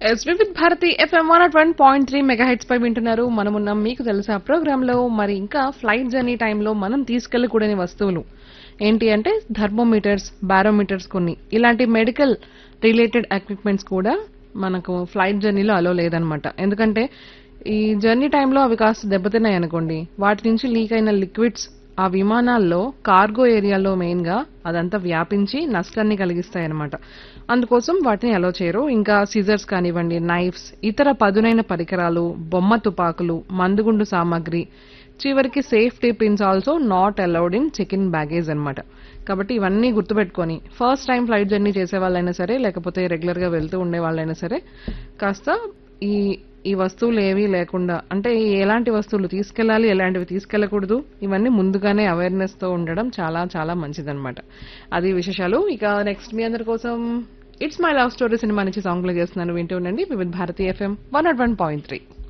yes Vividh Bharati FM one nought one point three megahertz పై వింటున్నారు మనమున్నాం మీకు తెలుసా ప్రోగ్రామ్ లో మరి ఇంకా ఫ్లైట్ జర్నీ టైంలో మనం తీసుకెళ్ళకూడని వస్తువులు ఏంటి అంటే థర్మోమీటర్స్ బారోమీటర్స్ కొన్ని ఇలాంటి మెడికల్ రిలేటెడ్ ఎక్విప్మెంట్స్ కూడా మనకు ఫ్లైట్ జర్నీలో అలో లేదనమాట ఎందుకంటే ఈ జర్నీ టైంలో అవి కాస్త దెబ్బతిన్నాయి అనుకోండి వాటి నుంచి లీక్ అయిన లిక్విడ్స్ ఆ విమానాల్లో కార్గో ఏరియాలో మెయిన్ గా అదంతా వ్యాపించి నష్టాన్ని కలిగిస్తాయి అనమాట అందుకోసం వాటిని అలో చేయరు ఇంకా సిజర్స్ కానివ్వండి నైఫ్స్ ఇతర పదునైన పరికరాలు బొమ్మ తుపాకులు మందుగుండు సామాగ్రి చివరికి safety pins also not allowed in check in baggage అనమాట కాబట్టి ఇవన్నీ గుర్తుపెట్టుకొని ఫస్ట్ టైం ఫ్లైట్ జర్నీ చేసే వాళ్ళైనా సరే లేకపోతే రెగ్యులర్ గా వెళ్తూ ఉండే వాళ్ళైనా సరే కాస్త ఈ ఈ వస్తువులు ఏవీ లేకుండా అంటే ఎలాంటి వస్తువులు తీసుకెళ్ళాలి ఎలాంటివి తీసుకెళ్ళకూడదు ఇవన్నీ ముందుగానే అవేర్నెస్ తో ఉండడం చాలా చాలా మంచిదన్నమాట అది విశేషాలు ఇక నెక్స్ట్ మీ అందరి కోసం it's my love story cinema నుంచి సాంగ్ ప్లే చేస్తున్నాను వింటూ ఉండండి Vividh Bharati FM one nought one point three